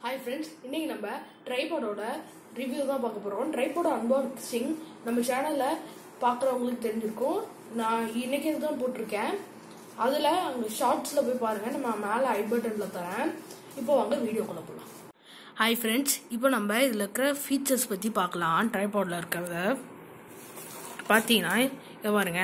hi friends இன்னைக்கு நம்ம ட்ரைபாடோட review தான் பார்க்க போகிறோம் ட்ரைபாடோட அன்பாக்சிங் நம்ம சேனலில் பார்க்குறவங்களுக்கு தெரிஞ்சிருக்கும் நான் இன்னைக்கு தான் போட்டிருக்கேன் அதில் அங்கே ஷார்ட்ஸில் போய் பாருங்கள் நம்ம மேலே ஐ பட்டனில் தரேன் இப்போ வாங்க வீடியோக்குள்ளே போகலாம் ஹாய் ஃப்ரெண்ட்ஸ் இப்போ நம்ம இதில் இருக்கிற ஃபீச்சர்ஸ் பற்றி பார்க்கலாம் ட்ரைபாடில் இருக்கிறத பார்த்தீங்கன்னா இங்க பாருங்க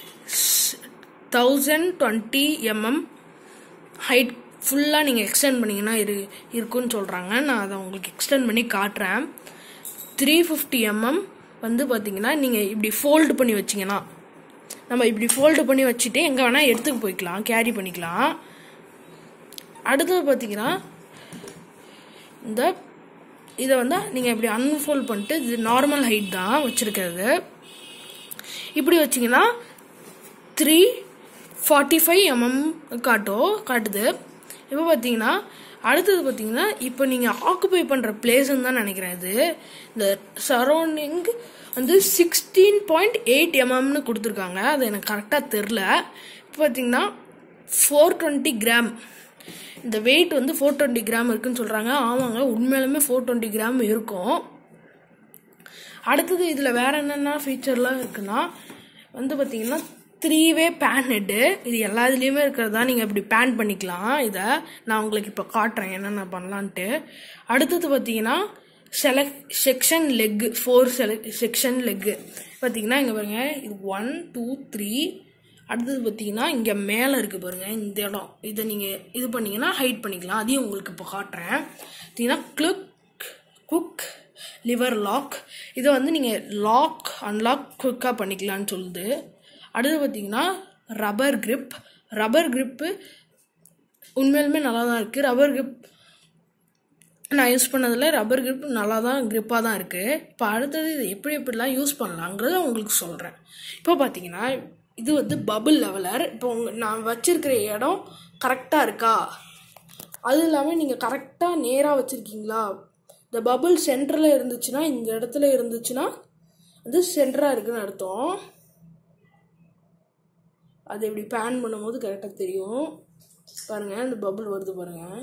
தௌசண்ட் டுவெண்ட்டி எம்எம் ஹைட் ஃபுல்லாக நீங்கள் எக்ஸ்டெண்ட் பண்ணிங்கன்னா இரு இருக்குன்னு சொல்கிறாங்க நான் அதை உங்களுக்கு எக்ஸ்டெண்ட் பண்ணி காட்டுறேன் த்ரீ ஃபிஃப்டி எம்எம் வந்து பார்த்தீங்கன்னா நீங்கள் இப்படி ஃபோல்டு பண்ணி வச்சிங்கன்னா நம்ம இப்படி ஃபோல்டு பண்ணி வச்சுட்டு எங்கே வேணால் எடுத்துக்கு போய்க்கலாம் கேரி பண்ணிக்கலாம் அடுத்தது பார்த்தீங்கன்னா இந்த இதை வந்து நீங்கள் இப்படி அன்ஃபோல்ட் பண்ணிட்டு இது நார்மல் ஹைட் தான் வச்சுருக்கிறது இப்படி வச்சிங்கன்னா த்ரீ ஃபார்ட்டி ஃபைவ் எம்எம் காட்டும் காட்டுது இப்போ பார்த்தீங்கன்னா அடுத்தது பார்த்தீங்கன்னா இப்போ நீங்கள் ஆக்குபை பண்ணுற பிளேஸ்ன்னு தான் நினைக்கிறேன் இது இந்த சரௌண்டிங் வந்து சிக்ஸ்டீன் பாயிண்ட் எயிட் எம்எம்னு கொடுத்துருக்காங்க அது எனக்கு கரெக்டாக தெரில இப்போ பார்த்தீங்கன்னா ஃபோர் டுவெண்ட்டி கிராம் இந்த வெயிட் வந்து ஃபோர் டுவெண்ட்டி கிராம் இருக்குன்னு சொல்கிறாங்க ஆமாங்க உண்மையிலுமே ஃபோர் டுவெண்ட்டி கிராம் இருக்கும் அடுத்தது இதில் வேற என்னென்ன ஃபீச்சர்லாம் இருக்குன்னா வந்து பார்த்தீங்கன்னா த்ரீ வே பேன் ஹெட்டு இது எல்லா இதுலேயுமே இருக்கிறதா நீங்கள் இப்படி பேன் பண்ணிக்கலாம் இதை நான் உங்களுக்கு இப்போ காட்டுறேன் என்னென்ன பண்ணலான்ட்டு அடுத்தது பார்த்தீங்கன்னா செலக்ட் செக்ஷன் லெக்கு ஃபோர் செலக்ட் செக்ஷன் லெக்கு பார்த்தீங்கன்னா இங்கே பாருங்க இது ஒன் டூ த்ரீ அடுத்தது பார்த்தீங்கன்னா இங்கே மேலே இருக்குது பாருங்கள் இந்த இடம் இதை நீங்கள் இது பண்ணீங்கன்னா ஹைட் பண்ணிக்கலாம் அதையும் உங்களுக்கு இப்போ காட்டுறேன் பார்த்தீங்கன்னா கிளிக் குக் லிவர் லாக் இதை வந்து நீங்கள் லாக் அன்லாக் குயிக்காக பண்ணிக்கலான்னு சொல்லுது அடுத்து பார்த்தீங்கன்னா ரப்பர் grip ரப்பர் gripப்பு உண்மையிலுமே நல்லா தான் இருக்குது ரப்பர் grip நான் யூஸ் பண்ணதில் ரப்பர் grip நல்லா தான் grip-ஆ தான் இருக்குது இப்போ அடுத்தது இது எப்படி எப்படிலாம் யூஸ் பண்ணலாங்கிறத உங்களுக்கு சொல்கிறேன் இப்போ பார்த்தீங்கன்னா இது வந்து பபுள் லெவலர் இப்போ உங்க நான் வச்சிருக்கிற இடம் கரெக்டாக இருக்கா அது இல்லாமல் நீங்கள் கரெக்டாக நேராக வச்சுருக்கீங்களா இந்த பபுள் சென்டரில் இருந்துச்சுன்னா இந்த இடத்துல இருந்துச்சுன்னா அது சென்டராக இருக்குன்னு அர்த்தம் அது இப்படி பேன் பண்ணும்போது கரெக்டாக தெரியும் பாருங்கள் இந்த பபுள் வருது பாருங்கள்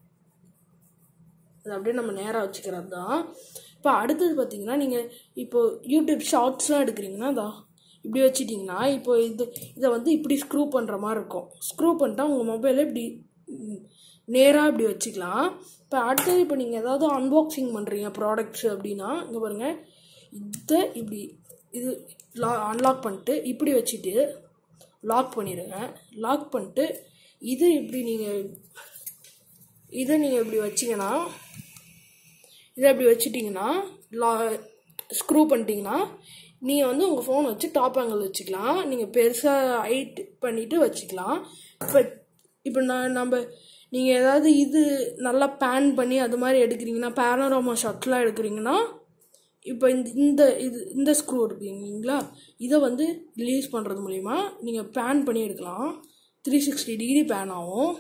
அது அப்படியே நம்ம நேராக வச்சுக்கிறது தான் இப்போ அடுத்தது பார்த்தீங்கன்னா நீங்கள் இப்போ யூடியூப் ஷார்ட்ஸ்லாம் எடுக்கிறீங்கன்னா அதான் இப்படி வச்சிட்டிங்கன்னா இப்போ இது இதை வந்து இப்படி ஸ்க்ரூ பண்ணுற மாதிரி இருக்கும் ஸ்க்ரூ பண்ணிட்டா உங்கள் மொபைலில் இப்படி நேராக இப்படி வச்சுக்கலாம் இப்போ அடுத்தது இப்போ நீங்கள் ஏதாவது அன்பாக்சிங் பண்ணுறீங்க ப்ராடக்ட்ஸ் அப்படின்னா இங்கே பாருங்கள் இதை இப்படி இது லா அன்லாக் பண்ணிட்டு இப்படி வச்சுட்டு லாக் பண்ணிடுங்க லாக் பண்ணிட்டு இது இப்படி நீங்கள் இதை நீங்கள் இப்படி வச்சிங்கன்னா இதை இப்படி வச்சிட்டிங்கன்னா லா ஸ்க்ரூ பண்ணிட்டீங்கன்னா நீங்கள் வந்து உங்கள் ஃபோன் வச்சு டாப் ஆங்கிள் வச்சுக்கலாம் நீங்கள் பெருசாக ஹைட் பண்ணிவிட்டு வச்சுக்கலாம் இப்போ இப்போ நான் நம்ம நீங்கள் ஏதாவது இது நல்லா பேன் பண்ணி அது மாதிரி எடுக்கிறீங்கன்னா பேனரோமா ஷாட்ஸ்லாம் எடுக்கிறீங்கன்னா இப்போ இந்த இந்த இது இந்த ஸ்க்ரூ இருக்குங்களா இதை வந்து ரிலீஸ் பண்ணுறது மூலிமா நீங்கள் பேன் பண்ணி எடுக்கலாம் த்ரீ சிக்ஸ்டி டிகிரி பேன் ஆகும்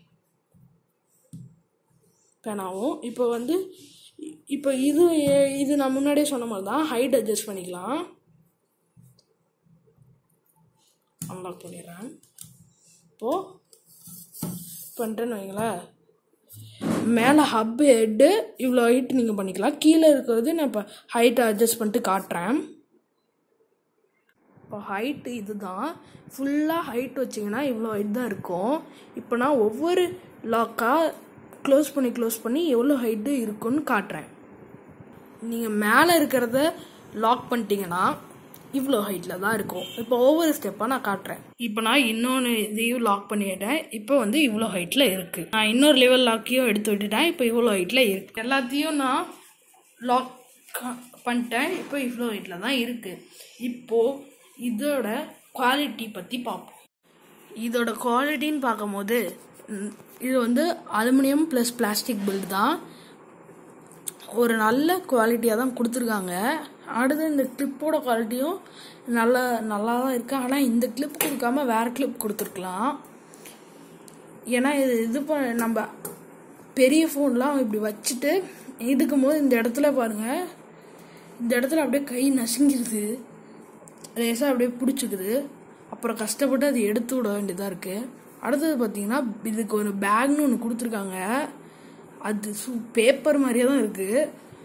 பேன் ஆகும் இப்போ வந்து இப்போ இது இது நான் முன்னாடியே சொன்ன மாதிரி தான் ஹைட் அட்ஜஸ்ட் பண்ணிக்கலாம் அன்லாக் பண்ணிடுறேன் இப்போது பண்ணிட்டேன்னு வைங்களேன் மேலே ஹப் ஹெட்டு இவ்வளோ ஹைட் நீங்கள் பண்ணிக்கலாம் கீழே இருக்கிறது நான் இப்போ ஹைட்டை அட்ஜஸ்ட் பண்ணிட்டு காட்டுறேன் இப்போ ஹைட்டு இது தான் ஃபுல்லாக ஹைட் வச்சிங்கன்னா இவ்வளோ ஹைட் தான் இருக்கும் இப்போ நான் ஒவ்வொரு லாக்காக க்ளோஸ் பண்ணி க்ளோஸ் பண்ணி எவ்வளோ ஹைட்டு இருக்குன்னு காட்டுறேன் நீங்கள் மேலே இருக்கிறத லாக் பண்ணிட்டீங்கன்னா இவ்வளோ ஹைட்டில் தான் இருக்கும் இப்போ ஒவ்வொரு ஸ்டெப்பாக நான் காட்டுறேன் இப்போ நான் இன்னொன்று இதையும் லாக் பண்ணிட்டேன் இப்போ வந்து இவ்வளோ ஹைட்டில் இருக்குது நான் இன்னொரு லெவல் லாக்கையும் எடுத்து விட்டுட்டேன் இப்போ இவ்வளோ ஹைட்டில் இருக்குது எல்லாத்தையும் நான் லாக் பண்ணிட்டேன் இப்போ இவ்வளோ ஹைட்டில் தான் இருக்குது இப்போது இதோட குவாலிட்டி பற்றி பார்ப்போம் இதோட குவாலிட்டின்னு பார்க்கும்போது ம், இது வந்து அலுமினியம் ப்ளஸ் பிளாஸ்டிக் பில்ட் தான் ஒரு நல்ல குவாலிட்டியாக தான் கொடுத்துருக்காங்க அடுத்து இந்த கிளிப்போட குவாலிட்டியும் நல்லா நல்லா தான் இருக்குது ஆனால் இந்த கிளிப் கொடுக்காம வேறு கிளிப் கொடுத்துருக்கலாம் ஏன்னா இது இது ப நம்ம பெரிய ஃபோன்லாம் இப்படி வச்சுட்டு இதுக்கும் போது இந்த இடத்துல பாருங்கள் இந்த இடத்துல அப்படியே கை நசுங்கிடுது லேசாக அப்படியே பிடிச்சிக்குது அப்புறம் கஷ்டப்பட்டு அது எடுத்து விட வேண்டியதாக இருக்குது அடுத்தது பார்த்தீங்கன்னா இதுக்கு ஒரு பேக்னு ஒன்று கொடுத்துருக்காங்க அது சு பேப்பர் மாதிரியே தான் இருக்குது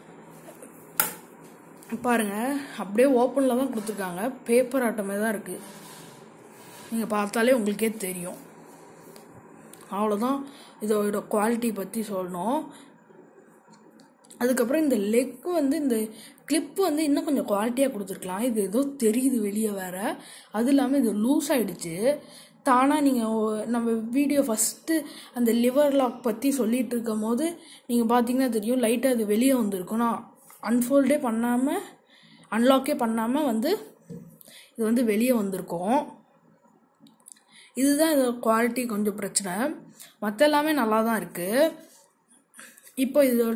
பாருங்க அப்படியே ஓப்பனில் தான் கொடுத்துருக்காங்க பேப்பர் ஆட்டமே தான் இருக்குது நீங்கள் பார்த்தாலே உங்களுக்கே தெரியும் அவ்வளோதான் இதோட குவாலிட்டி பற்றி சொல்லணும் அதுக்கப்புறம் இந்த லெக் வந்து இந்த கிளிப் வந்து இன்னும் கொஞ்சம் குவாலிட்டியாக கொடுத்துருக்கலாம் இது ஏதோ தெரியுது வெளியே வேற அது இல்லாமல் இது லூஸ் ஆயிடுச்சு தானாக நீங்கள் நம்ம வீடியோ ஃபஸ்ட்டு அந்த லிவர் லாக் பற்றி சொல்லிட்டு இருக்கும் போது நீங்கள் பார்த்தீங்கன்னா தெரியும் லைட்டாக அது வெளியே வந்திருக்கும் நான் அன்ஃபோல்டே பண்ணாமல் அன்லாக்கே பண்ணாமல் வந்து இது வந்து வெளியே வந்திருக்கும் இதுதான் இதோட குவாலிட்டி கொஞ்சம் பிரச்சனை மற்ற எல்லாமே நல்லா தான் இருக்குது இப்போ இதோட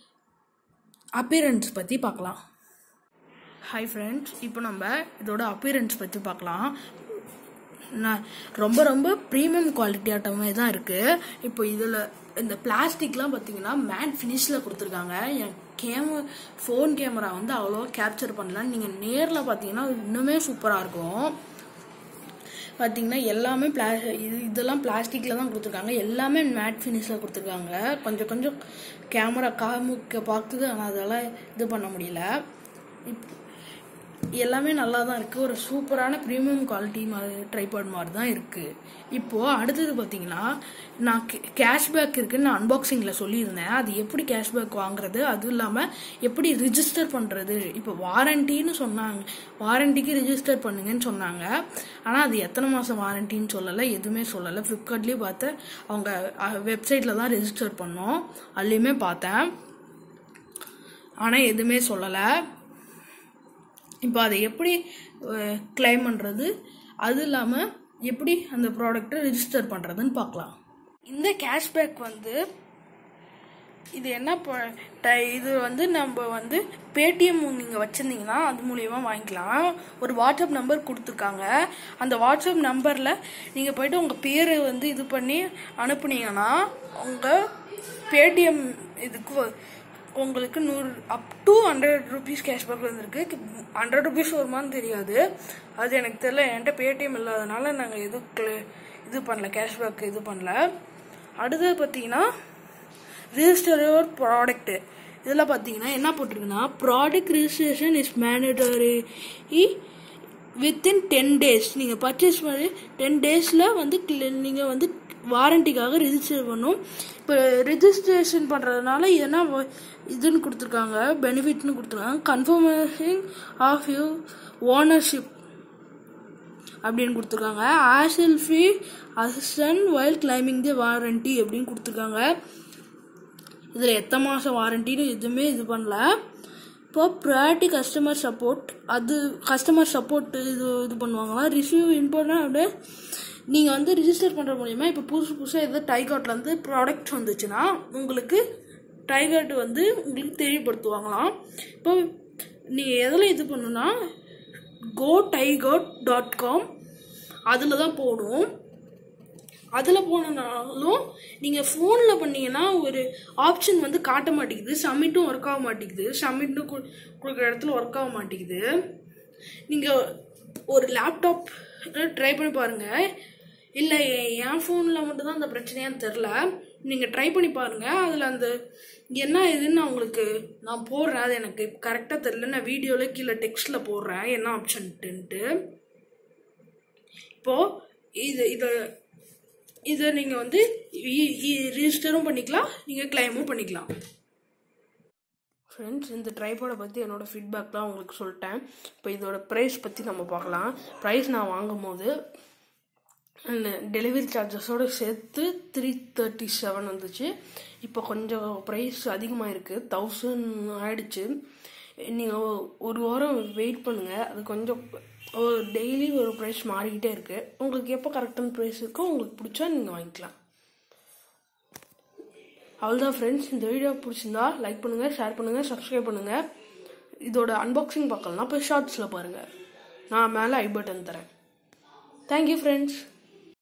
அப்பியரன்ஸ் பற்றி பார்க்கலாம் ஹாய் ஃப்ரெண்ட்ஸ் இப்போ நம்ம இதோட அப்பியரன்ஸ் பற்றி பார்க்கலாம் நான் ரொம்ப ரொம்ப ப்ரீமியம் குவாலிட்டி ஆட்டமே தான் இருக்குது இப்போ இதில் இந்த பிளாஸ்டிக்லாம் பார்த்தீங்கன்னா மேட் ஃபினிஷில் கொடுத்துருக்காங்க என் கேம ஃபோன் கேமரா வந்து அவ்வளோவா கேப்சர் பண்ணல நீங்கள் நேரில் பார்த்தீங்கன்னா இன்னுமே சூப்பராக இருக்கும் பார்த்தீங்கன்னா எல்லாமே பிளா இது இதெல்லாம் பிளாஸ்டிக்கில் தான் கொடுத்துருக்காங்க எல்லாமே மேட் ஃபினிஷில் கொடுத்துருக்காங்க கொஞ்சம் கொஞ்சம் கேமரா காமுக்க பார்க்குது ஆனால் அதெல்லாம் இது பண்ண முடியல இப் எல்லாமே நல்லா தான் இருக்குது ஒரு சூப்பரான ப்ரீமியம் குவாலிட்டி மாதிரி ட்ரைபாட் மாதிரி தான் இருக்குது இப்போது அடுத்தது பார்த்தீங்கன்னா நான் கேஷ்பேக் இருக்குன்னு நான் அன்பாக்சிங்கில் சொல்லியிருந்தேன் அது எப்படி கேஷ்பேக் வாங்குறது அதுவும் இல்லாமல் எப்படி ரிஜிஸ்டர் பண்ணுறது இப்போ வாரண்டின்னு சொன்னாங்க வாரண்டிக்கு ரிஜிஸ்டர் பண்ணுங்கன்னு சொன்னாங்க ஆனால் அது எத்தனை மாதம் வாரண்டின்னு சொல்லலை எதுவுமே சொல்லலை ஃப்ளிப்கார்ட்லேயே பார்த்து அவங்க வெப்சைட்டில் தான் ரெஜிஸ்டர் பண்ணோம் அதுலேயுமே பார்த்தேன் ஆனால் எதுவுமே சொல்லலை இப்போ அதை எப்படி கிளைம் பண்ணுறது அது இல்லாமல் எப்படி அந்த ப்ராடக்ட்டை ரிஜிஸ்டர் பண்ணுறதுன்னு பார்க்கலாம் இந்த கேஷ்பேக் வந்து இது என்ன ப- ட- இது வந்து நம்ம வந்து பேடிஎம் நீங்கள் வச்சுருந்தீங்கன்னா அது மூலியமா வாங்கிக்கலாம் ஒரு வாட்ஸ்அப் நம்பர் கொடுத்துருக்காங்க அந்த வாட்ஸ்அப் நம்பரில் நீங்கள் போயிட்டு உங்கள் பேரை வந்து இது பண்ணி அனுப்புனீங்கன்னா உங்கள் பேடிஎம் இதுக்கு வ- உங்களுக்கு நூறு up to hundred rupees cashback வந்திருக்கு ஹண்ட்ரட் ருபீஸ் வருமான்னு தெரியாது அது எனக்கு தெரியல என்கிட்ட பேடிஎம் இல்லாதனால நாங்கள் எதுவும் cl- இது பண்ணல கேஷ்பேக் இது பண்ணல அடுத்தது பார்த்தீங்கன்னா ரிஜிஸ்டர் யுவர் ப்ராடக்ட்டு இதில் பார்த்தீங்கன்னா என்ன போட்டிருக்குன்னா product registration is mandatory within ten days நீங்கள் பர்ச்சேஸ் பண்ணி டென் டேஸில் வந்து நீங்கள் வந்து வாரண்டிக்காக ரிஜிஸ்டர் பண்ணும் இப்போ ரிஜிஸ்ட்ரேஷன் பண்ணுறதுனால என்ன வ- இதுன்னு கொடுத்துருக்காங்க பெனிஃபிட்னு கொடுத்துருக்காங்க கன்ஃபர்மேஷன் ஆஃப் யூ ஓனர்ஷிப் அப்படின்னு கொடுத்துருக்காங்க hassle free assistant while claiming the warranty அப்படின்னு கொடுத்துருக்காங்க இதில் எத்தனை மாதம் வாரண்டின்னு எதுவுமே இது பண்ணல இப்போ ப்ரையாரிட்டி கஸ்டமர் சப்போர்ட் அது கஸ்டமர் சப்போர்ட் இது இது பண்ணுவாங்களா ரிசீவ் இம்பார்ட்டன் அப்படியே நீங்கள் வந்து ரிஜிஸ்டர் பண்ணுற மூலியமாக இப்போ புதுசு புதுசாக எதாவது டைகாட்லேருந்து ப்ராடக்ட்ஸ் வந்துச்சுன்னா உங்களுக்கு டைகாட் வந்து உங்களுக்கு தெரியப்படுத்துவாங்களாம் இப்போ நீங்கள் எதில் இது பண்ணுன்னா கோ டைகாட் டாட் காம் அதில் தான் போகணும் அதில் போனனாலும் நீங்கள் ஃபோனில் பண்ணீங்கன்னா ஒரு ஆப்ஷன் வந்து காட்ட மாட்டேங்குது சப்மிட்டும் ஒர்க் ஆக மாட்டேங்குது சப்மிட்டும் கொடுக்குற இடத்துல ஒர்க் ஆக மாட்டேங்குது நீங்கள் ஒரு லேப்டாப் ட்ரை பண்ணி பாருங்கள் இல்லை என் ஃபோனில் மட்டும்தான் அந்த பிரச்சனையான்னு தெரில நீங்கள் ட்ரை பண்ணி பாருங்கள் அதில் அந்த என்ன இதுன்னு நான் உங்களுக்கு நான் போடுறேன் அது எனக்கு கரெக்டாக தெரில நான் வீடியோவில் கீழே டெக்ஸ்ட்டில் போடுறேன் என்ன ஆப்ஷன்ட்டுன்ட்டு இப்போது இது இதை இதை நீங்கள் வந்து ரிஜிஸ்டரும் பண்ணிக்கலாம் நீங்கள் கிளைமும் பண்ணிக்கலாம் ஃப்ரெண்ட்ஸ் இந்த ட்ரைபோர்டை பற்றி என்னோடய ஃபீட்பேக்லாம் உங்களுக்கு சொல்லிட்டேன் இப்போ இதோட ப்ரைஸ் பற்றி நம்ம பார்க்கலாம் ப்ரைஸ் நான் வாங்கும் போது டெலிவரி சார்ஜஸோடு சேர்த்து த்ரீ தேர்ட்டி செவன் வந்துச்சு இப்போ கொஞ்சம் ப்ரைஸ் அதிகமாக இருக்குது தௌசண்ட் ஆயிடுச்சு நீங்கள் ஒரு வாரம் வெயிட் பண்ணுங்கள் அது கொஞ்சம் டெய்லி ஒரு ப்ரைஸ் மாறிக்கிட்டே இருக்குது உங்களுக்கு எப்போ கரெக்டான ப்ரைஸ் இருக்கோ உங்களுக்கு பிடிச்சா நீங்கள் வாங்கிக்கலாம் அவ்வளோதான் ஃப்ரெண்ட்ஸ் இந்த வீடியோ பிடிச்சிருந்தா லைக் பண்ணுங்கள் ஷேர் பண்ணுங்கள் சப்ஸ்கிரைப் பண்ணுங்கள் இதோட அன்பாக்சிங் பார்க்கலனா போய் ஷார்ட்ஸில் பாருங்கள் நான் மேலே ஐ பட்டன் தரேன் தேங்க்யூ ஃப்ரெண்ட்ஸ்